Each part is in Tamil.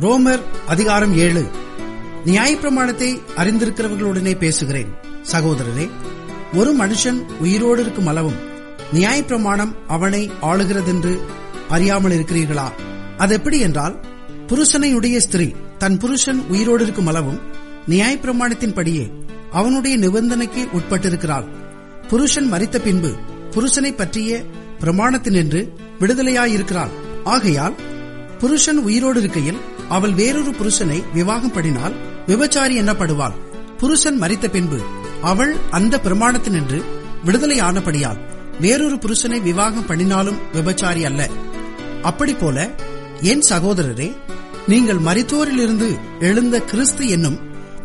ரோமர் அதிகாரம் ஏழு நியாயப்பிரமாணத்தை அறிந்திருக்கிறவர்களுடனே பேசுகிறேன் சகோதரரே ஒரு மனுஷன் உயிரோடு இருக்கும் அளவும் நியாயப்பிரமாணம் அவனை ஆளுகிறதென்று அறியாமல் இருக்கிறீர்களா அது எப்படி என்றால் புருஷனையுடைய ஸ்திரீ தன் புருஷன் உயிரோடு இருக்கும் அளவும் நியாயப்பிரமாணத்தின்படியே அவனுடைய நிபந்தனைக்கு உட்பட்டிருக்கிறாள் புருஷன் மரித்த பின்பு புருஷனை பற்றிய பிரமாணத்தினின்று விடுதலையாயிருக்கிறாள் ஆகையால் புருஷன் உயிரோடு இருக்கையில் அவள் வேறொரு புருஷனை விவாகம் பண்ணினால் விபச்சாரி எனப்படுவாள் புருஷன் மரித்த பின்பு அவள் அந்த பிரமாணத்தினின்று விடுதலையானபடியால் வேறொரு புருஷனை விவாகம் பண்ணினாலும் விபச்சாரி அல்ல அப்படி போல என் சகோதரரே நீங்கள் மரித்தோரிலிருந்து எழுந்த கிறிஸ்து என்னும்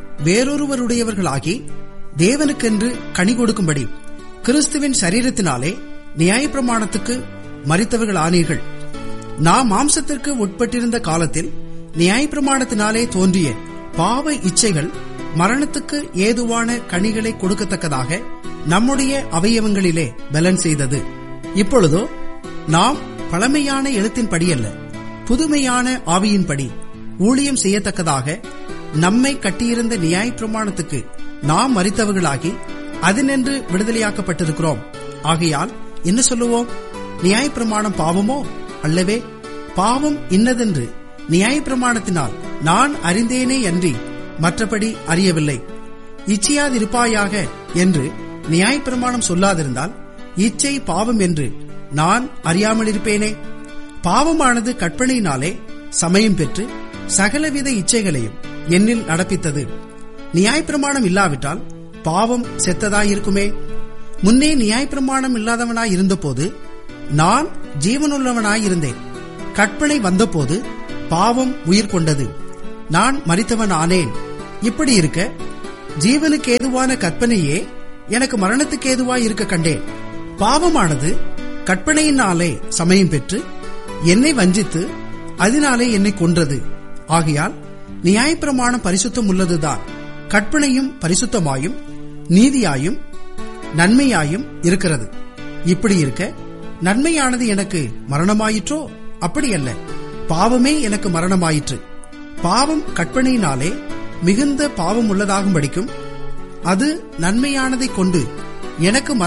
வேறொருவருடையவர்களாகி தேவனுக்கென்று கனி கொடுக்கும்படி கிறிஸ்துவின் சரீரத்தினாலே நியாயப்பிரமாணத்துக்கு மறித்தவர்கள் ஆனீர்கள் நாம் மாம்சத்திற்கு உட்பட்டிருந்த காலத்தில் நியாயப்பிரமாணத்தினாலே தோன்றிய பாவ இச்சைகள் மரணத்துக்கு ஏதுவான கனிகளை கொடுக்கத்தக்கதாக நம்முடைய அவயவங்களிலே பலன் செய்தது இப்பொழுதோ நாம் பழமையான எழுத்தின்படி அல்ல புதுமையான ஆவியின்படி ஊழியம் செய்யத்தக்கதாக நம்மை கட்டியிருந்த நியாயப்பிரமாணத்துக்கு நாம் மறித்தவர்களாகி அதனின்று விடுதலையாக்கப்பட்டிருக்கிறோம் ஆகையால் என்ன சொல்லுவோம் நியாயப்பிரமாணம் பாவமோ அல்லவே பாவம் இன்னதென்று நியாயப்பிரமாணத்தினால் நான் அறிந்தேனே அன்றி மற்றபடி அறியவில்லை இச்சையாதிருப்பாயாக என்று நியாயப்பிரமாணம் சொல்லாதிருந்தால் இச்சை பாவம் என்று நான் அறியாமல் இருப்பேனே பாவமானது கற்பனையினாலே சமயம் பெற்று சகலவித இச்சைகளையும் என்னில் நடப்பித்தது நியாயப்பிரமாணம் இல்லாவிட்டால் பாவம் செத்ததாயிருக்குமே முன்னே நியாயப்பிரமாணம் இல்லாதவனாய் இருந்தபோது நான் ஜீவனுள்ளவனாய் இருந்தேன் கற்பனை வந்தபோது பாவம் உயிர் கொண்டது நான் மறித்தவன் ஆனேன் இப்படி இருக்க ஜீவனுக்கு ஏதுவான கற்பனையே எனக்கு மரணத்துக்கு ஏதுவாய் இருக்க கண்டேன் பாவமானது கற்பனையினாலே சமயம் பெற்று என்னை வஞ்சித்து அதனாலே என்னை கொன்றது ஆகையால் நியாயப்பிரமாணம் பரிசுத்தம் உள்ளதுதான் கற்பனையும் பரிசுத்தமாயும் நீதியாயும் நன்மையாயும் இருக்கிறது இப்படி இருக்க நன்மையானது எனக்கு மரணமாயிற்றோ அப்படியல்ல பாவமே எனக்கு மரணமாயிற்று பாவம் கற்பனையினாலே மிகுந்த பாவம் உள்ளதாகும்படிக்கும் அது நன்மையானதைக் கொண்டு எனக்கு